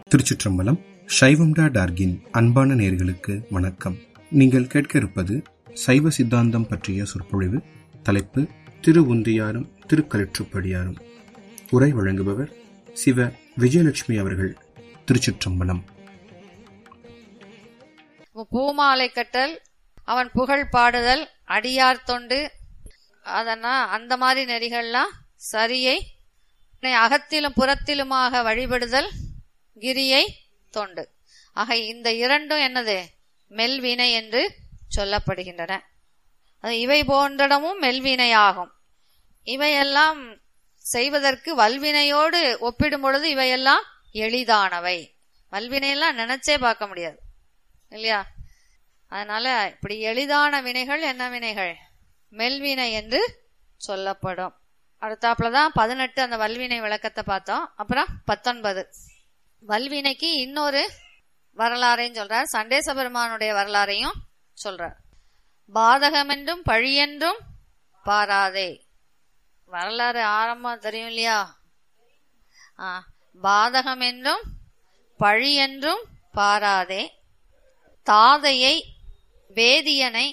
திருச்சிற்றம்பலம் சைவம்டா டார்கின் அன்பான நேர்களுக்கு வணக்கம் நீங்கள் கேட்க இருப்பது சைவ சித்தாந்தம் பற்றிய சொற்பொழிவு தலைப்பு திரு உந்தியாரும் திருக்கலிற்றுப்படியாரும் உரை வழங்குபவர் சிவ விஜயலட்சுமி அவர்கள் திருச்சிற்றம்பலம் பூமாலை கட்டல் அவன் புகழ் பாடுதல் அடியார் தொண்டு அதனா அந்த மாதிரி நெறிகள்லாம் சரியை அகத்திலும் புறத்திலுமாக வழிபடுதல் கிரியை தொண்டு ஆக இந்த இரண்டும் என்னது மெல்வினை என்று சொல்லப்படுகின்றன அது இவை போன்றடமும் மெல்வினையாகும் இவையெல்லாம் செய்வதற்கு வல்வினையோடு ஒப்பிடும் பொழுது இவையெல்லாம் எளிதானவை வல்வினையெல்லாம் நினைச்சே பார்க்க முடியாது இல்லையா அதனால இப்படி எளிதான வினைகள் என்ன வினைகள் மெல்வினை என்று சொல்லப்படும் அடுத்தாப்புல தான் பதினெட்டு அந்த வல்வினை விளக்கத்தை பார்த்தோம் அப்புறம் பத்தொன்பது வல்வினைக்கு இன்னொரு வரலாறையும் சொல்றார் சண்டேச பெருமானுடைய வரலாறையும் சொல்றார் பாதகமென்றும் பழியென்றும் பாராதே வரலாறு ஆரம்பம் தெரியும் இல்லையா ஆ பாதகம் என்றும் பழி என்றும் பாராதே தாதையை வேதியனை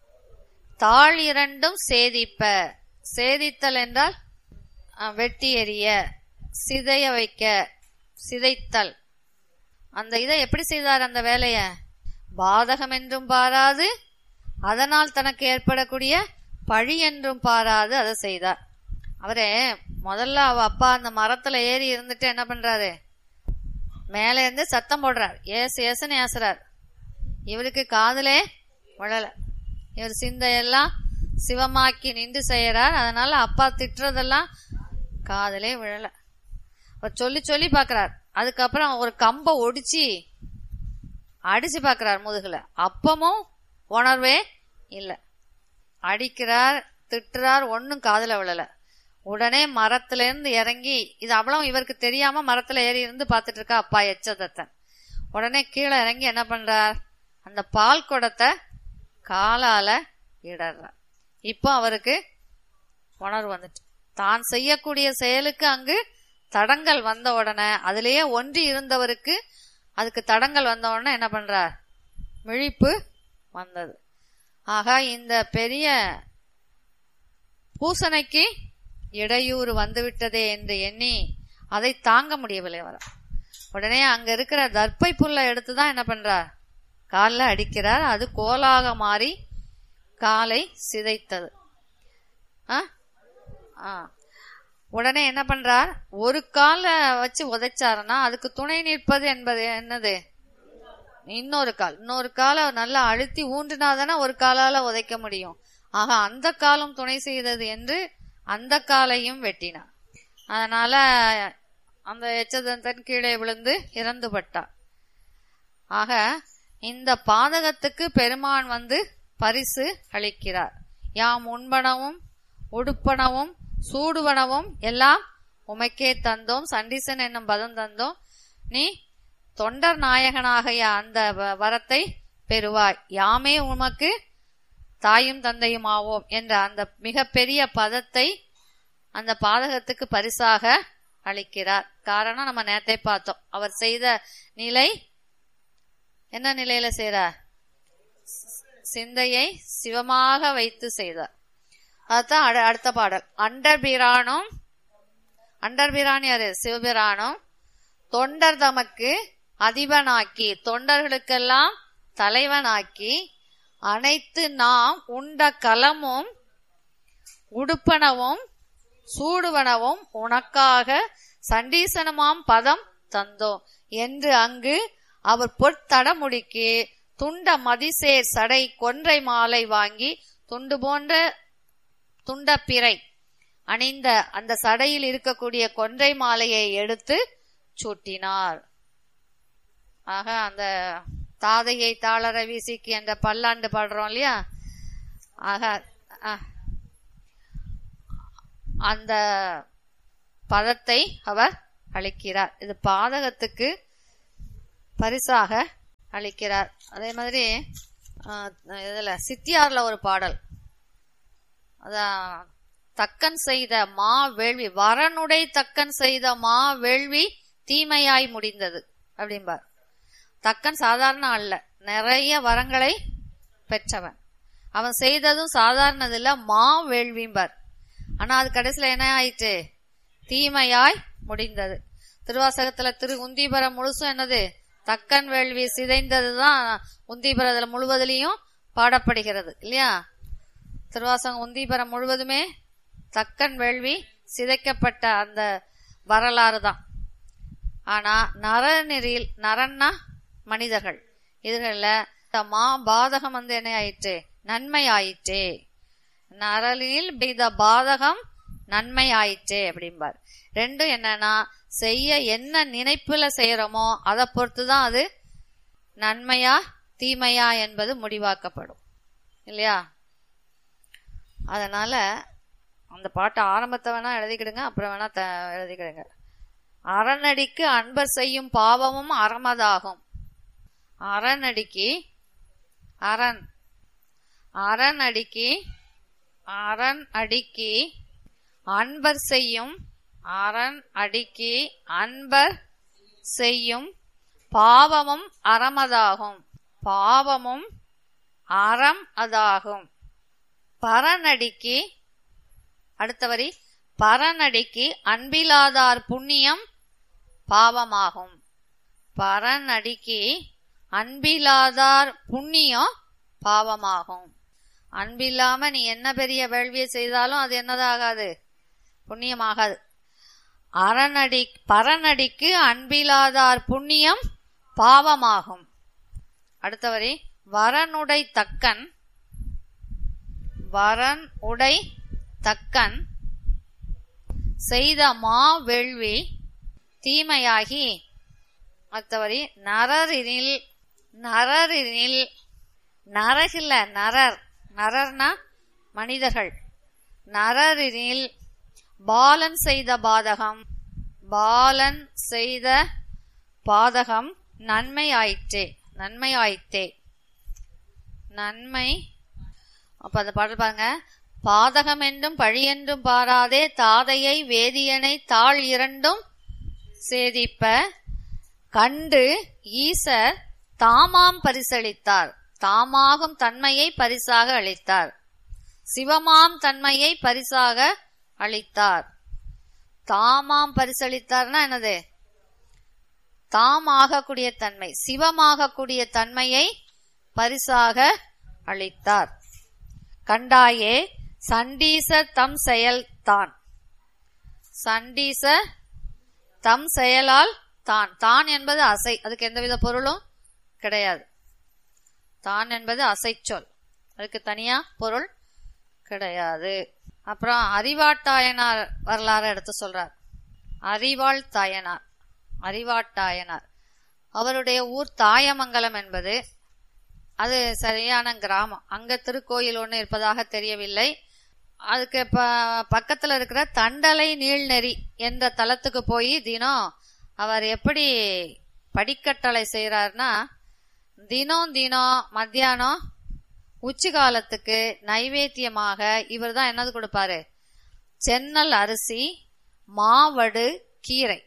தாழ் இரண்டும் சேதிப்ப சேதித்தல் என்றால் வெட்டி எறிய சிதைய வைக்க சிதைத்தல் அந்த இதை எப்படி செய்தார் அந்த வேலைய பாதகம் என்றும் பாராது அதனால் தனக்கு ஏற்படக்கூடிய பழி என்றும் பாராது அதை செய்தார் அவரே முதல்ல அவ அப்பா அந்த மரத்துல ஏறி இருந்துட்டு என்ன பண்றாரு மேல இருந்து சத்தம் போடுறார் ஏசு ஏசுன்னு ஏசுறார் இவருக்கு காதலே விழல இவர் சிந்தையெல்லாம் சிவமாக்கி நின்று செய்யறார் அதனால அப்பா திட்டுறதெல்லாம் காதலே விழல அவர் சொல்லி சொல்லி பாக்குறார் அதுக்கப்புறம் ஒரு கம்ப ஒடிச்சு அடிச்சு பாக்குறார் முதுகுல அப்பமும் உணர்வே இல்ல அடிக்கிறார் திட்டுறார் ஒன்னும் காதல விழல உடனே மரத்துல இருந்து இறங்கி இது அவ்வளவு இவருக்கு தெரியாம மரத்துல ஏறி இருந்து பாத்துட்டு இருக்கா அப்பா எச்சதத்தன் உடனே கீழே இறங்கி என்ன பண்றார் அந்த பால் குடத்தை காலால இடறார் இப்போ அவருக்கு உணர்வு வந்துட்டு தான் செய்யக்கூடிய செயலுக்கு அங்கு தடங்கள் வந்த உடனே அதிலேயே ஒன்றி இருந்தவருக்கு அதுக்கு தடங்கள் வந்த உடனே என்ன பண்றார் விழிப்பு வந்தது ஆக இந்த பெரிய பூசணைக்கு இடையூறு வந்துவிட்டதே என்று எண்ணி அதை தாங்க முடியவில்லை வர உடனே அங்க இருக்கிற தர்ப்பை புல்லை எடுத்துதான் என்ன பண்றார் காலில் அடிக்கிறார் அது கோலாக மாறி காலை சிதைத்தது உடனே என்ன பண்றார் ஒரு காலை வச்சு உதைச்சாருன்னா அதுக்கு துணை நிற்பது என்பது என்னது இன்னொரு கால் இன்னொரு காலை நல்லா அழுத்தி ஊன்றினாதானே ஒரு காலால உதைக்க முடியும் ஆக அந்த காலம் துணை செய்தது என்று அந்த காலையும் வெட்டினார் அதனால அந்த எச்சதந்தன் கீழே விழுந்து இறந்து பட்டார் ஆக இந்த பாதகத்துக்கு பெருமான் வந்து பரிசு அளிக்கிறார் யாம் உண்பனவும் உடுப்பனவும் சூடுவனவும் எல்லாம் உமைக்கே தந்தோம் சண்டீசன் என்னும் பதம் தந்தோம் நீ தொண்டர் நாயகனாகிய அந்த வரத்தை பெறுவாய் யாமே உமக்கு தாயும் தந்தையும் ஆவோம் என்ற அந்த மிகப்பெரிய பதத்தை அந்த பாதகத்துக்கு பரிசாக அளிக்கிறார் காரணம் நம்ம நேரத்தை பார்த்தோம் அவர் செய்த நிலை என்ன நிலையில செய்யறார் சிந்தையை சிவமாக வைத்து செய்தார் அதுதான் அடுத்த பாடல் அண்டர் பிரானும் அண்டர் பிரான் யாரு சிவபிரானும் தொண்டர் தமக்கு அதிபனாக்கி தொண்டர்களுக்கெல்லாம் தலைவனாக்கி அனைத்து நாம் உண்ட கலமும் உடுப்பனவும் சூடுவனவும் உனக்காக சண்டீசனமாம் பதம் தந்தோம் என்று அங்கு அவர் பொற்தடமுடிக்கு துண்ட மதிசேர் சடை கொன்றை மாலை வாங்கி துண்டு போன்ற துண்டப்பிறை அணிந்த அந்த சடையில் இருக்கக்கூடிய கொன்றை மாலையை எடுத்து சூட்டினார் ஆக அந்த தாதையை தாளர வீசிக்கு என்ற பல்லாண்டு பாடுறோம் இல்லையா ஆக அந்த பதத்தை அவர் அளிக்கிறார் இது பாதகத்துக்கு பரிசாக அளிக்கிறார் அதே மாதிரி இதுல சித்தியார்ல ஒரு பாடல் அதான் தக்கன் செய்த மா வேள்வி வரனுடை தக்கன் செய்த மா வேள்வி தீமையாய் முடிந்தது அப்படிம்பார் தக்கன் சாதாரண அல்ல நிறைய வரங்களை பெற்றவன் அவன் செய்ததும் சாதாரணதில்ல மா வேள்விம்பார் ஆனா அது கடைசியில என்ன ஆயிற்று தீமையாய் முடிந்தது திருவாசகத்துல திரு உந்தீபரம் முழுசும் என்னது தக்கன் வேள்வி சிதைந்ததுதான் உந்தீபரத்துல முழுவதிலையும் பாடப்படுகிறது இல்லையா திருவாசகம் உந்தீபரம் முழுவதுமே தக்கன் வேள்வி சிதைக்கப்பட்ட அந்த வரலாறு தான் ஆனா நரநெறியில் நரன்னா மனிதர்கள் இதுகள்ல இந்த மா பாதகம் வந்து என்ன ஆயிற்று நன்மை ஆயிற்றே நரலில் பெய்த பாதகம் நன்மை ஆயிற்றே அப்படிம்பார் ரெண்டும் என்னன்னா செய்ய என்ன நினைப்புல செய்யறோமோ அதை பொறுத்து தான் அது நன்மையா தீமையா என்பது முடிவாக்கப்படும் இல்லையா அதனால அந்த பாட்டு ஆரம்பத்தை வேணா எழுதிக்கிடுங்க அப்புறம் வேணா த- எழுதிக்கிடுங்க அறநடிக்கு அன்பர் செய்யும் பாவமும் அறமதாகும் அறநடிக்கு அரண் அரண் அடிக்கி அரண் அடிக்கி அன்பர் செய்யும் அரண் அடிக்கி அன்பர் செய்யும் பாவமும் அறமதாகும் பாவமும் அறம் அதாகும் பரநடிக்கு அடுத்த வரி பரநடிக்கு அன்பிலாதார் புண்ணியம் பாவமாகும் பரநடிக்கு அன்பிலாதார் புண்ணியம் பாவமாகும் அன்பில்லாம நீ என்ன பெரிய வேள்வியை செய்தாலும் அது என்னதாகாது புண்ணியமாகாது அறநடி பரநடிக்கு அன்பிலாதார் புண்ணியம் பாவமாகும் அடுத்த வரி வரனுடை தக்கன் வரன் உடை தக்கன் செய்த மா வேள்வி தீமையாகி மற்றவரி நரரினில் நரரினில் நரகில்ல நரர் நரர்னா மனிதர்கள் நரரினில் பாலன் செய்த பாதகம் பாலன் செய்த பாதகம் நன்மை ஆயிற்றே நன்மை ஆயிற்றே நன்மை அப்ப அந்த பாடல் பாருங்க பாதகம் என்றும் பழியென்றும் பாராதே தாதையை வேதியனை தாழ் இரண்டும் சேதிப்ப கண்டு ஈசர் தாமாம் பரிசளித்தார் தாமாகும் தன்மையை பரிசாக அளித்தார் சிவமாம் தன்மையை பரிசாக அளித்தார் தாமாம் பரிசளித்தார்னா என்னது தாம் ஆகக்கூடிய தன்மை சிவமாகக்கூடிய தன்மையை பரிசாக அளித்தார் கண்டாயே சண்டீச தம் செயல் தான் சண்டீச தம் செயலால் தான் தான் என்பது அசை அதுக்கு எந்தவித பொருளும் கிடையாது தான் என்பது அசைச்சொல் அதுக்கு தனியா பொருள் கிடையாது அப்புறம் அறிவாட்டாயனார் வரலாறு எடுத்து சொல்றார் அறிவாள் தாயனார் அறிவாட்டாயனார் அவருடைய ஊர் தாயமங்கலம் என்பது அது சரியான கிராமம் அங்க திருக்கோயில் ஒன்று இருப்பதாக தெரியவில்லை அதுக்கு ப பக்கத்துல இருக்கிற தண்டலை நீள்நெறி என்ற தலத்துக்கு போய் தினம் அவர் எப்படி படிக்கட்டளை செய்யறாருன்னா தினம் தினம் மத்தியானம் உச்சி காலத்துக்கு நைவேத்தியமாக இவர் தான் என்னது கொடுப்பாரு சென்னல் அரிசி மாவடு கீரை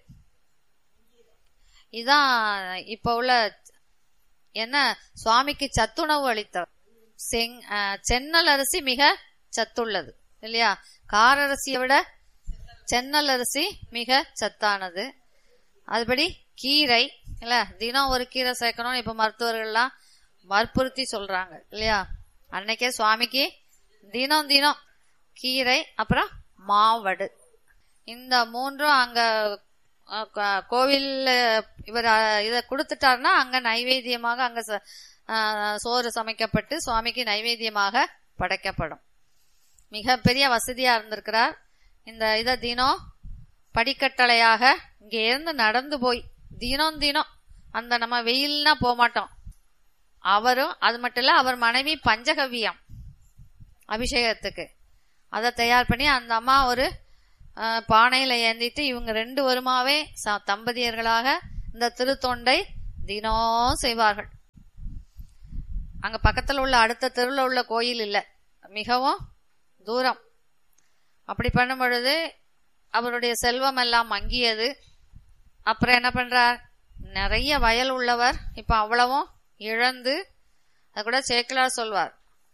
இதான் இப்ப உள்ள என்ன சுவாமிக்கு சத்துணவு அளித்தவர் செங் அஹ், சென்னல் அரிசி மிக சத்துள்ளது இல்லையா காரரிசியை விட சென்னல் அரிசி மிக சத்தானது அதுபடி கீரை இல்ல தினம் ஒரு கீரை சேர்க்கணும்னு இப்ப மருத்துவர்கள்லாம் வற்புறுத்தி சொல்றாங்க இல்லையா அன்னைக்கே சுவாமிக்கு தினம் தினம் கீரை அப்புறம் மாவடு இந்த மூன்றும் அங்க அஹ், கோ- கோவில்ல இவர் அஹ், இத கொடுத்துட்டாருன்னா அங்க நைவேத்தியமாக அங்க ச- அஹ், சோறு சமைக்கப்பட்டு சுவாமிக்கு நைவேத்தியமாக படைக்கப்படும் மிகப்பெரிய வசதியா இருந்திருக்கிறார் இந்த இத தினம் படிக்கட்டளையாக இங்க இருந்து நடந்து போய் தினம் தினம் அந்த நம்ம வெயில்னா போக மாட்டோம் அவரும் அது மட்டும் இல்ல அவர் மனைவி பஞ்சகவியம் அபிஷேகத்துக்கு அதை தயார் பண்ணி அந்த அம்மா ஒரு அஹ், பானையில ஏந்திட்டு இவங்க ரெண்டு வருமாவே ச- தம்பதியர்களாக இந்த திருத்தொண்டை தினம் செய்வார்கள் அங்க பக்கத்துல உள்ள அடுத்த தெருவில் உள்ள கோயில் இல்ல மிகவும் தூரம் அப்படி பண்ணும் பொழுது அவருடைய செல்வம் எல்லாம் மங்கியது அப்புறம் என்ன பண்றார் நிறைய வயல் உள்ளவர் இப்ப அவ்வளவும் இழந்து அது கூட சேக்கிலார் சொல்வார்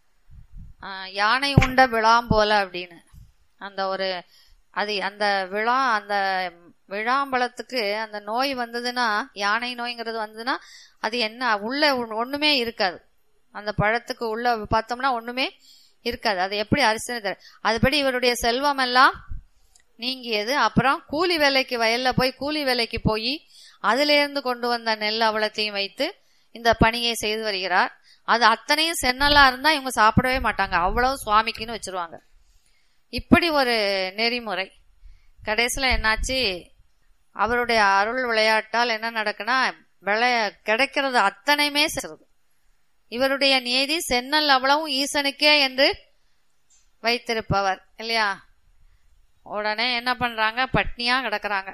ஆஹ், யானை உண்ட விழாம் போல அப்படின்னு அந்த ஒரு அது அந்த விழா அந்த விழாம்பழத்துக்கு அந்த நோய் வந்ததுன்னா யானை நோய்ங்கிறது வந்ததுன்னா அது என்ன உள்ள ஒண்ணு- ஒண்ணுமே இருக்காது அந்த பழத்துக்கு உள்ள பார்த்தோம்னா ஒண்ணுமே இருக்காது அது எப்படி அரிசி அதுபடி இவருடைய செல்வம் எல்லாம் நீங்கியது அப்புறம் கூலி வேலைக்கு வயல்ல போய் கூலி வேலைக்கு போய் அதுல இருந்து கொண்டு வந்த நெல் அவலத்தையும் வைத்து இந்த பணியை செய்து வருகிறார் அது அத்தனையும் சென்னலா இருந்தா இவங்க சாப்பிடவே மாட்டாங்க அவ்வளவு சுவாமிக்குன்னு வச்சிருவாங்க இப்படி ஒரு நெறிமுறை கடைசியில என்னாச்சு அவருடைய அருள் விளையாட்டால் என்ன நடக்குன்னா விளைய கிடைக்கிறது அத்தனையுமே செய்றது இவருடைய நீதி சென்னல் அவ்வளவும் ஈசனுக்கே என்று வைத்திருப்பவர் இல்லையா உடனே என்ன பண்றாங்க பட்னியா கிடக்குறாங்க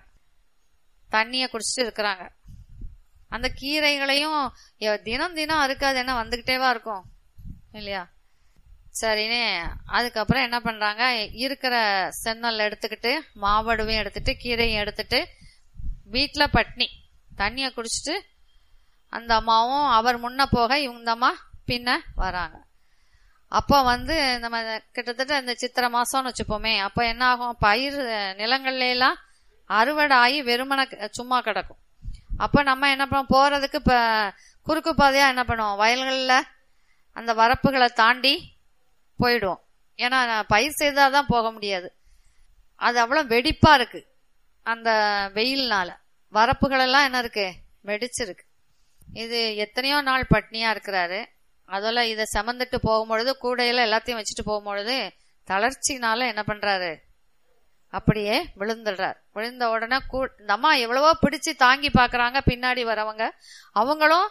தண்ணிய குடிச்சிட்டு இருக்கிறாங்க அந்த கீரைகளையும் எ- தினம் தினம் அறுக்காது என்ன வந்துகிட்டேவா இருக்கும் இல்லையா சரின்னு அதுக்கப்புறம் என்ன பண்றாங்க இருக்கிற சென்னல் எடுத்துக்கிட்டு மாவடுவையும் எடுத்துட்டு கீரையும் எடுத்துட்டு வீட்டுல பட்னி தண்ணிய குடிச்சிட்டு அந்த அம்மாவும் அவர் முன்ன போக இவங்க அம்மா பின்ன வராங்க அப்போ வந்து நம்ம கிட்டத்தட்ட இந்த சித்திரை மாசம்னு வச்சுப்போமே அப்போ என்ன ஆகும் பயிர் நிலங்கள்ல எல்லாம் அறுவடை ஆகி வெறுமனை க- சும்மா கிடக்கும் அப்போ நம்ம என்ன பண்ணுவோம் போறதுக்கு இப்போ குறுக்கு பாதையா என்ன பண்ணுவோம் வயல்களில் அந்த வரப்புகளை தாண்டி போயிடுவோம் ஏன்னா நான் பயிர் செய்தாதான் தான் போக முடியாது அது அவ்வளோ வெடிப்பா இருக்கு அந்த வெயில்னால வரப்புகள் எல்லாம் என்ன இருக்கு வெடிச்சிருக்கு இது எத்தனையோ நாள் பட்னியா இருக்கிறாரு அதெல்லாம் இதை சுமந்துட்டு போகும்பொழுது கூடையில எல்லாத்தையும் வச்சுட்டு போகும்பொழுது தளர்ச்சினால என்ன பண்றாரு அப்படியே விழுந்துடுறார் விழுந்த உடனே கூ இந்த அம்மா எவ்வளவோ பிடிச்சு தாங்கி பாக்குறாங்க பின்னாடி வரவங்க அவங்களும்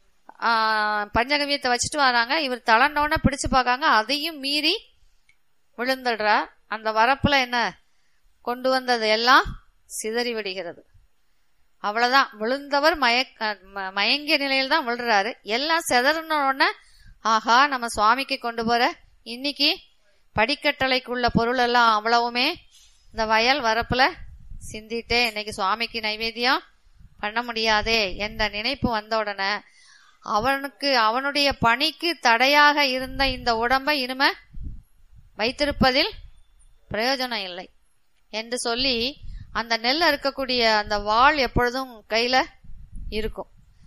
ஆஹ், பஞ்சகவியத்தை வச்சுட்டு வராங்க இவர் தளர்ந்தோடனே பிடிச்சு பார்க்காங்க அதையும் மீறி விழுந்துடுறார் அந்த வரப்புல என்ன கொண்டு வந்தது எல்லாம் சிதறி விடுகிறது அவ்வளவுதான் விழுந்தவர் மயக்க ம- மயங்கிய நிலையில் தான் விழுறாரு எல்லாம் செதறின உடனே ஆஹா நம்ம சுவாமிக்கு கொண்டு போற இன்னைக்கு படிக்கட்டளைக்குள்ள பொருள் எல்லாம் அவ்வளவுமே இந்த வயல் வரப்புல சிந்திட்டே இன்னைக்கு சுவாமிக்கு நைவேத்தியம் பண்ண முடியாதே என்ற நினைப்பு வந்த உடனே அவனுக்கு அவனுடைய பணிக்கு தடையாக இருந்த இந்த உடம்பை இனிமே வைத்திருப்பதில் பிரயோஜனம் இல்லை என்று சொல்லி அந்த நெல் அறுக்கக்கூடிய அந்த வாள் எப்பொழுதும் கையில இருக்கும்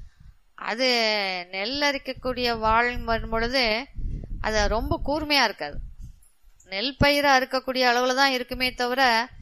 அது நெல் அரிக்கக்கூடிய வாள் வரும் பொழுது அது ரொம்ப கூர்மையா இருக்காது நெல் பயிரை அறுக்கக்கூடிய அளவுல தான் இருக்குமே தவிர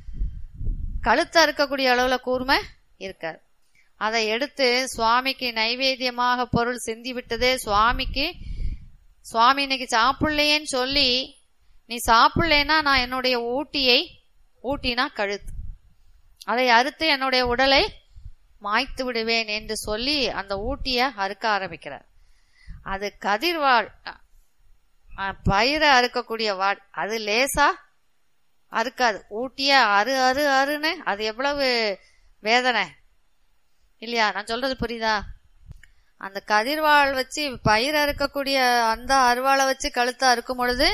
கழுத்து அறுக்கக்கூடிய அளவுல கூர்மை இருக்காது அதை எடுத்து சுவாமிக்கு நைவேத்தியமாக பொருள் சிந்தி விட்டதே சுவாமிக்கு சுவாமி இன்னைக்கு சாப்பிடலையேன்னு சொல்லி நீ சாப்பிடலைன்னா நான் என்னுடைய ஊட்டியை ஊட்டினா கழுத்து அதை அறுத்து என்னுடைய உடலை மாய்த்து விடுவேன் என்று சொல்லி அந்த ஊட்டிய அறுக்க ஆரம்பிக்கிறார் அது கதிர்வாள் அஹ், பயிரை அறுக்கக்கூடிய வாள் அது லேசா அறுக்காது ஊட்டிய அரு அரு அருன்னு அது எவ்வளவு வேதனை இல்லையா நான் சொல்றது புரியுதா அந்த கதிர்வாள் வச்சு பயிர் அறுக்கக்கூடிய அந்த அருவாளை வச்சு கழுத்தை அறுக்கும் பொழுது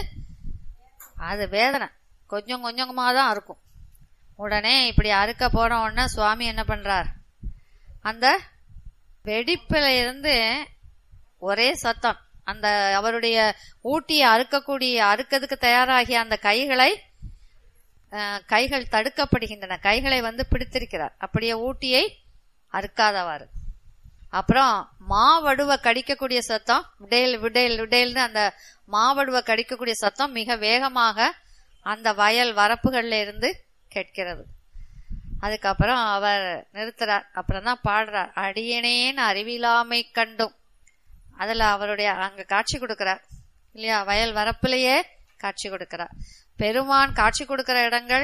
அது வேதனை கொஞ்சம் கொஞ்சமா தான் அறுக்கும் உடனே இப்படி அறுக்க போன உடனே சுவாமி என்ன பண்றார் அந்த வெடிப்புல இருந்து ஒரே சத்தம் அந்த அவருடைய ஊட்டியை அறுக்கக்கூடிய அறுக்கிறதுக்கு தயாராகிய அந்த கைகளை அஹ், கைகள் தடுக்கப்படுகின்றன கைகளை வந்து பிடித்திருக்கிறார் அப்படியே ஊட்டியை அறுக்காதவாறு அப்புறம் மாவடுவை கடிக்கக்கூடிய சத்தம் விடேல் விடேல் விடேல்னு அந்த மாவடுவை கடிக்கக்கூடிய சத்தம் மிக வேகமாக அந்த வயல் வரப்புகள்ல இருந்து கேட்கிறது அதுக்கப்புறம் அவர் நிறுத்துறார் அப்புறம் தான் பாடுறார் அடியனேன் அறிவிலாமை கண்டும் அதுல அவருடைய அங்க காட்சி கொடுக்கிறார் இல்லையா வயல் வரப்புலயே காட்சி கொடுக்கிறார் பெருமான் காட்சி கொடுக்கிற இடங்கள்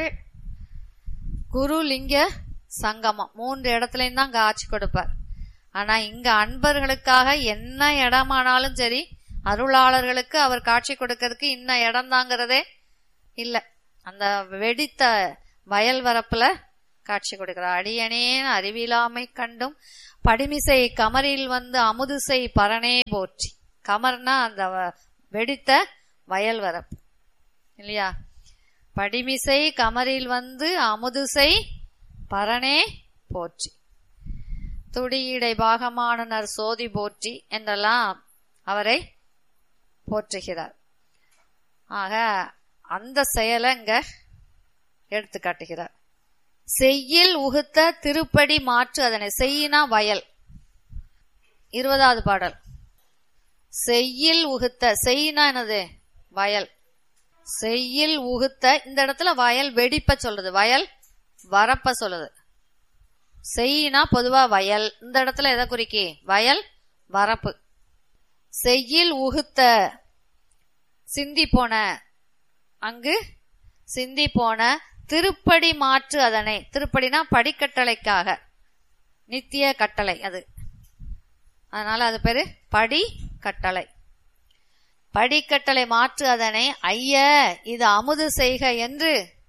குரு லிங்க சங்கமம் மூன்று இடத்துலயும் தான் காட்சி கொடுப்பார் ஆனா இங்க அன்பர்களுக்காக என்ன இடமானாலும் சரி அருளாளர்களுக்கு அவர் காட்சி கொடுக்கறதுக்கு இன்ன இடம் தாங்கிறதே இல்ல அந்த வெடித்த வயல் வரப்புல காட்சி கொடுக்கிறார் அடியனேன் அறிவிலாமை கண்டும் படிமிசை கமரில் வந்து அமுதுசை பரணே போற்றி கமர்னா அந்த வ- வெடித்த வயல் வரப்பு இல்லையா படிமிசை கமரில் வந்து அமுதுசை பரணே போற்றி துடியீடை பாகமானனர் சோதி போற்றி என்றெல்லாம் அவரை போற்றுகிறார் ஆக அந்த செயலை இங்க எடுத்து காட்டுகிறார் செய்யில் உகுத்த திருப்படி மாற்று அதனை செய்யினா வயல் இருபதாவது பாடல் செய்யில் உகுத்த செய்யினா என்னது வயல் செய்யில் உகுத்த இந்த இடத்துல வயல் வெடிப்ப சொல்றது வயல் வரப்ப சொல்லுது செய்யினா பொதுவா வயல் இந்த இடத்துல எதை குறிக்கி வயல் வரப்பு செய்யில் உகுத்த சிந்தி போன அங்கு சிந்தி போன திருப்படி மாற்று அதனை திருப்படினா படிக்கட்டளைக்காக நித்திய கட்டளை அது அதனால அது பேரு படி கட்டளை படிக்கட்டளை மாற்று அதனை ஐய இது அமுது செய்க என்று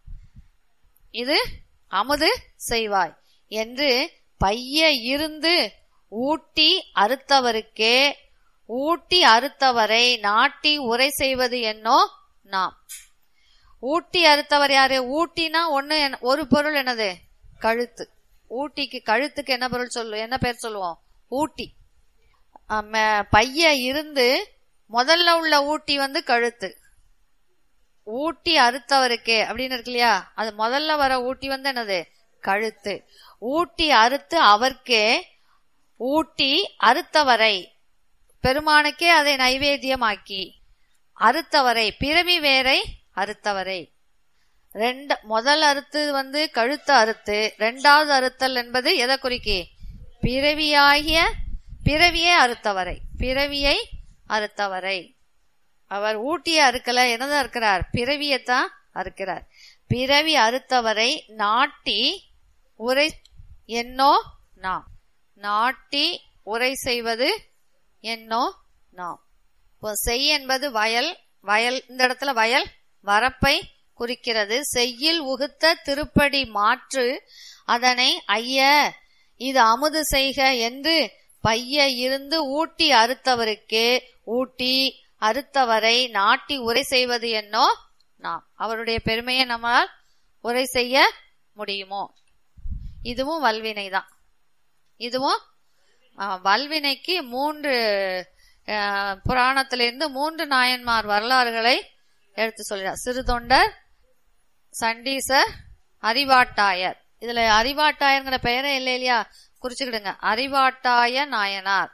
இது அமுது செய்வாய் என்று பைய இருந்து ஊட்டி அறுத்தவருக்கே ஊட்டி அறுத்தவரை நாட்டி உரை செய்வது என்னோ நாம் ஊட்டி அறுத்தவர் யாரு ஊட்டினா ஒண்ணு என்ன- ஒரு பொருள் என்னது கழுத்து ஊட்டிக்கு கழுத்துக்கு என்ன பொருள் சொல்லு என்ன பேர் சொல்லுவோம் ஊட்டி ஆம, பைய இருந்து முதல்ல உள்ள ஊட்டி வந்து கழுத்து ஊட்டி அறுத்தவருக்கே அப்படின்னு இருக்கு இல்லையா அது முதல்ல வர ஊட்டி வந்து என்னது கழுத்து ஊட்டி அறுத்து அவர்க்கே ஊட்டி அறுத்தவரை பெருமானுக்கே அதை நைவேத்தியமாக்கி அறுத்தவரை பிறவி வேரை அறுத்தவரை ரெண்டு முதல் அறுத்து வந்து கழுத்து அறுத்து ரெண்டாவது அறுத்தல் என்பது எதை குறிக்கி பிறவியாகிய பிறவியே அறுத்தவரை பிறவியை அறுத்தவரை அவர் ஊட்டிய அறுக்கல என்னதான் அறுக்கிறார் பிறவியத்தான் அறுக்கிறார் பிறவி அறுத்தவரை நாட்டி உரை என்னோ நாம் நாட்டி உரை செய்வது என்னோ நாம் இப்போ செய் என்பது வயல் வயல் இந்த இடத்துல வயல் வரப்பை குறிக்கிறது செய்யில் உகுத்த திருப்படி மாற்று அதனை ஐய இது அமுது செய்க என்று பைய இருந்து ஊட்டி அறுத்தவருக்கே ஊட்டி அறுத்தவரை நாட்டி உரை செய்வது என்னோ நாம் அவருடைய பெருமையை நம்மால் உரை செய்ய முடியுமோ இதுவும் வல்வினை தான் இதுவும் ஆ, வல்வினைக்கு மூன்று ஆ, புராணத்திலிருந்து மூன்று நாயன்மார் வரலாறுகளை எடுத்து சொல்கிறார் சிறுதொண்டர் சண்டீசர் அறிவாட்டாயர் இதுல அறிவாட்டாயர்ங்கிற பெயரே இல்லை இல்லையா குறிச்சுக்கிடுங்க அறிவாட்டாய நாயனார்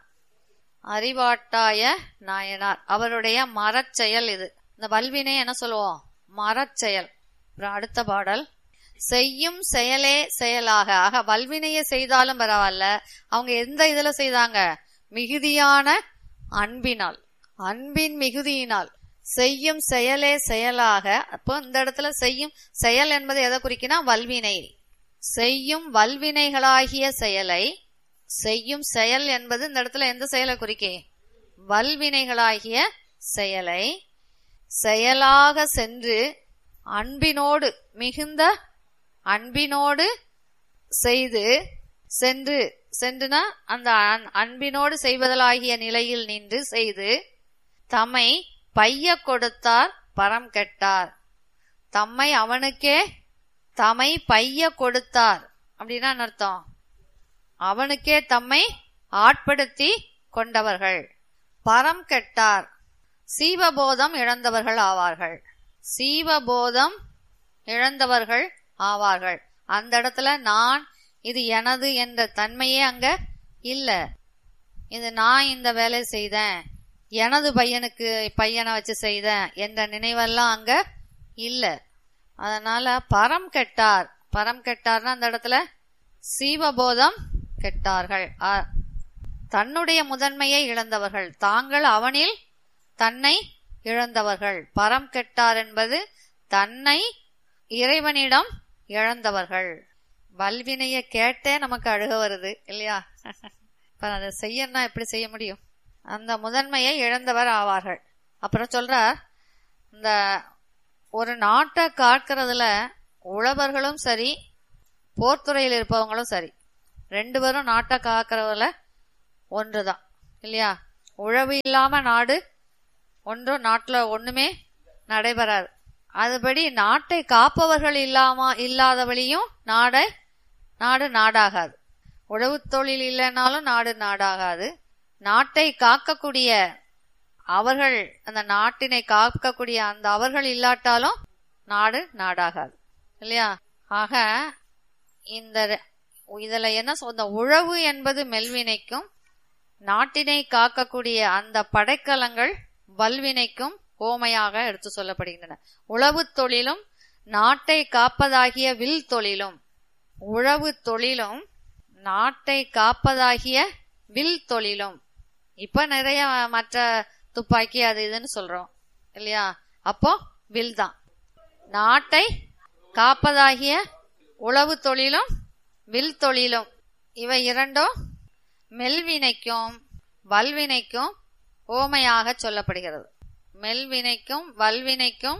அறிவாட்டாய நாயனார் அவருடைய மரச்செயல் இது இந்த வல்வினை என்ன சொல்லுவோம் மரச்செயல் அப்புறம் அடுத்த பாடல் செய்யும் செயலே செயலாக ஆக வல்வினையை செய்தாலும் பரவாயில்ல அவங்க எந்த இதுல செய்தாங்க மிகுதியான அன்பினால் அன்பின் மிகுதியினால் செய்யும் செயலே செயலாக அப்போ இந்த இடத்துல செய்யும் செயல் என்பது எதை குறிக்கினா வல்வினை செய்யும் வல்வினைகளாகிய செயலை செய்யும் செயல் என்பது இந்த இடத்துல எந்த செயலை குறிக்கே வல்வினைகளாகிய செயலை செயலாக சென்று அன்பினோடு மிகுந்த அன்பினோடு செய்து சென்று சென்றுனா அந்த அன்- அன்பினோடு செய்வதலாகிய நிலையில் நின்று செய்து தம்மை பைய கொடுத்தார் பரம் கெட்டார் தம்மை அவனுக்கே தம்மை பைய கொடுத்தார் அப்படின்னா என்ன அர்த்தம் அவனுக்கே தம்மை ஆட்படுத்தி கொண்டவர்கள் பரம் கெட்டார் சீவபோதம் இழந்தவர்கள் ஆவார்கள் சீவபோதம் இழந்தவர்கள் ஆவார்கள் அந்த இடத்துல நான் இது எனது என்ற தன்மையே அங்க இல்ல இது நான் இந்த வேலை செய்தேன் எனது பையனுக்கு பையனை வச்சு செய்தேன் என்ற நினைவெல்லாம் அங்க இல்ல அதனால பரம் கெட்டார் பரம் கெட்டார்னா அந்த இடத்துல சீவபோதம் கெட்டார்கள் அ- தன்னுடைய முதன்மையை இழந்தவர்கள் தாங்கள் அவனில் தன்னை இழந்தவர்கள் பரம் கெட்டார் என்பது தன்னை இறைவனிடம் இழந்தவர்கள் வல்வினைய கேட்டே நமக்கு அழுக வருது இல்லையா இப்ப அதை செய்யணும்னா எப்படி செய்ய முடியும் அந்த முதன்மையை இழந்தவர் ஆவார்கள் அப்புறம் சொல்றார் இந்த ஒரு நாட்டை காக்கிறதுல உழவர்களும் சரி போர்த்துறையில் இருப்பவங்களும் சரி ரெண்டு பேரும் நாட்டை காக்கிறதுல ஒன்றுதான் இல்லையா உழவு இல்லாம நாடு ஒன்றும் நாட்டுல ஒண்ணுமே நடைபெறாது அதுபடி நாட்டை காப்பவர்கள் இல்லாம இல்லாதவழியும் நாடை நாடு நாடாகாது உழவு தொழில் இல்லைனாலும் நாடு நாடாகாது நாட்டை காக்கக்கூடிய அவர்கள் அந்த நாட்டினை காக்கக்கூடிய அந்த அவர்கள் இல்லாட்டாலும் நாடு நாடாகாது இல்லையா ஆக இந்த ரெ- இதுல என்ன சொல் இந்த உழவு என்பது மெல்வினைக்கும் நாட்டினை காக்கக்கூடிய அந்த படைக்கலங்கள் வல்வினைக்கும் ஓமையாக எடுத்து சொல்லப்படுகின்றன உழவு தொழிலும் நாட்டை காப்பதாகிய வில் தொழிலும் உழவு தொழிலும் நாட்டை காப்பதாகிய வில் தொழிலும் இப்ப நிறைய மற்ற துப்பாக்கி அது இதுன்னு சொல்றோம் இல்லையா அப்போ வில் தான் நாட்டை காப்பதாகிய உழவு தொழிலும் வில் தொழிலும் இவை இரண்டும் மெல்வினைக்கும் வல்வினைக்கும் ஓமையாக சொல்லப்படுகிறது மெல்வினைக்கும் வல்வினைக்கும்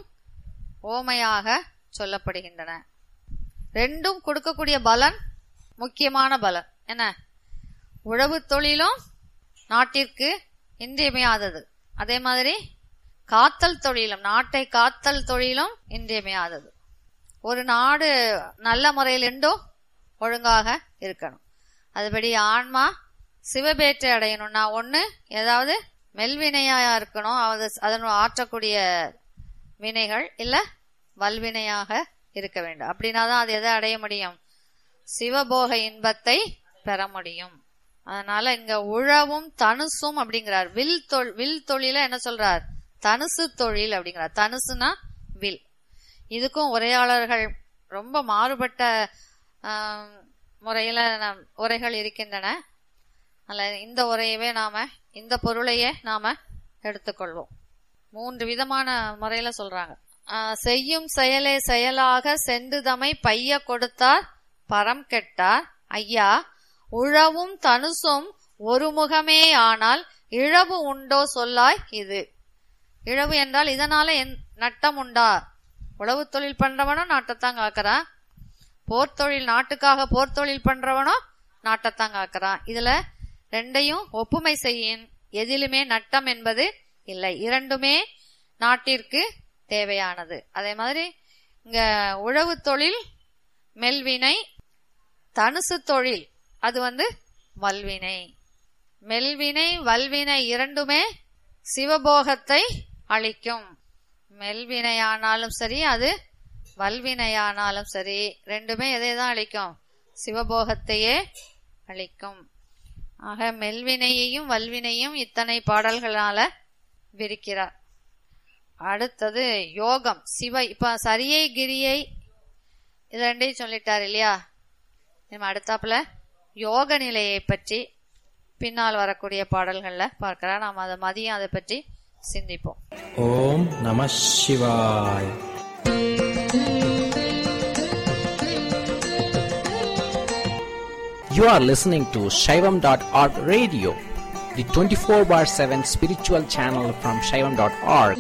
ஓமையாக சொல்லப்படுகின்றன ரெண்டும் கொடுக்கக்கூடிய பலன் முக்கியமான பலன் என்ன உழவு தொழிலும் நாட்டிற்கு இன்றியமையாதது அதே மாதிரி காத்தல் தொழிலும் நாட்டை காத்தல் தொழிலும் இன்றியமையாதது ஒரு நாடு நல்ல முறையில் ரெண்டும் ஒழுங்காக இருக்கணும் அதுபடி ஆன்மா சிவபேற்றை அடையணும்னா ஒண்ணு ஏதாவது மெல்வினையா இருக்கணும் அது அதன் ஆற்றக்கூடிய வினைகள் இல்ல வல்வினையாக இருக்க வேண்டும் அப்படின்னா தான் அது எதை அடைய முடியும் சிவபோக இன்பத்தை பெற முடியும் அதனால இங்க உழவும் தனுசும் அப்படிங்கிறார் வில் தொழில் வில் தொழில என்ன சொல்றார் தனுசு தொழில் அப்படிங்கிறார் தனுசுனா வில் இதுக்கும் உரையாளர்கள் ரொம்ப மாறுபட்ட ஆம், முறையில நம் உரைகள் இருக்கின்றன அல்ல இந்த உரையவே நாம இந்த பொருளையே நாம எடுத்துக்கொள்வோம் மூன்று விதமான முறையில சொல்றாங்க ஆ, செய்யும் செயலே செயலாக சென்றுதமை பைய கொடுத்தார் பரம் கெட்டார் ஐயா உழவும் தனுசும் ஒரு முகமே ஆனால் இழவு உண்டோ சொல்லாய் இது இழவு என்றால் இதனால என் நட்டம் உண்டா உழவு தொழில் பண்றவனும் நாட்டைத்தான் காக்கறான் போர் தொழில் நாட்டுக்காக போர் தொழில் பண்றவனும் நாட்டைத்தான் காக்கறான் இதுல ரெண்டையும் ஒப்புமை செய்யின் எதிலுமே நட்டம் என்பது இல்லை இரண்டுமே நாட்டிற்கு தேவையானது அதே மாதிரி இங்க உழவு தொழில் மெல்வினை தனுசு தொழில் அது வந்து வல்வினை மெல்வினை வல்வினை இரண்டுமே சிவபோகத்தை அளிக்கும் மெல்வினையானாலும் சரி அது வல்வினையானாலும் சரி ரெண்டுமே எதை தான் அளிக்கும் சிவபோகத்தையே அளிக்கும் ஆக மெல்வினையையும் வல்வினையும் இத்தனை பாடல்களால விரிக்கிறார் அடுத்தது யோகம் சிவ இப்ப சரியை கிரியை இது ரெண்டையும் சொல்லிட்டார் இல்லையா நம்ம அடுத்தாப்புல யோக நிலையை பற்றி பின்னால் வரக்கூடிய பாடல்கள்ல பார்க்கலாம் நாம் அதை மதியம் அதை பற்றி சிந்திப்போம் ஓம் நம சிவாய் You are listening to Shaivam.org radio, the 24 bar 7 spiritual channel from Shaivam.org.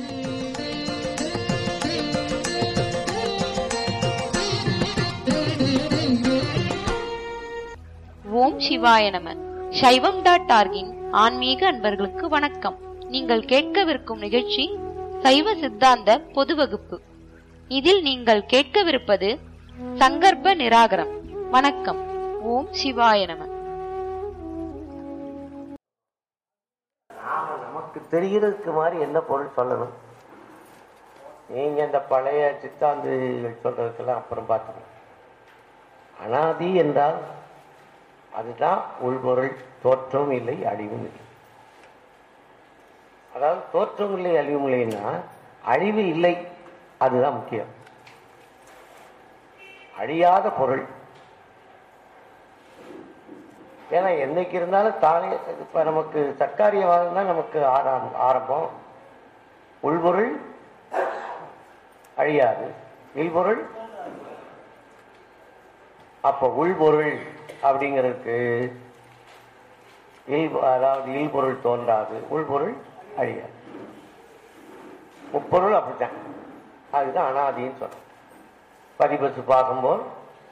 ஓம் சிவாய நம சைவம் டாட் ஆர்கின் ஆன்மீக அன்பர்களுக்கு வணக்கம் நீங்கள் கேட்கவிருக்கும் நிகழ்ச்சி சைவ சித்தாந்த பொது வகுப்பு இதில் நீங்கள் கேட்கவிருப்பது சங்கற்ப நிராகரம் வணக்கம் ஓம் சிவாய நம நாம நமக்கு தெரிகிறதுக்கு மாதிரி என்ன பொருள் சொல்லணும் நீங்க இந்த பழைய சித்தாந்திகள் சொல்றதுக்கெல்லாம் அப்புறம் பார்த்துக்கணும் அனாதி என்றால் அதுதான் உள்பொருள் தோற்றம் இல்லை அழிவும் இல்லை அதாவது தோற்றம் இல்லை அழிவும் இல்லைன்னா அழிவு இல்லை அதுதான் முக்கியம் அழியாத பொருள் ஏன்னா என்னைக்கு இருந்தாலும் தானே இப்ப நமக்கு சர்க்காரியவாதம் தான் நமக்கு ஆரம்- ஆரம்பம் உள்பொருள் அழியாது இல்பொருள் அப்ப உள்பொருள் அப்படிங்கிறதுக்கு இல் அதாவது இல்பொருள் தோன்றாது உள்பொருள் அழியாது முப்பொருள் அப்படித்தான் அதுதான் அனாதின்னு சொல்றோம் பதிபசு பாகம் போல்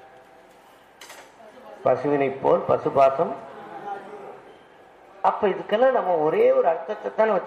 பசுவினை போல் பசுபாசம் அப்ப இதுக்கெல்லாம் நம்ம ஒரே ஒரு அர்த்தத்தை தான் வச்சு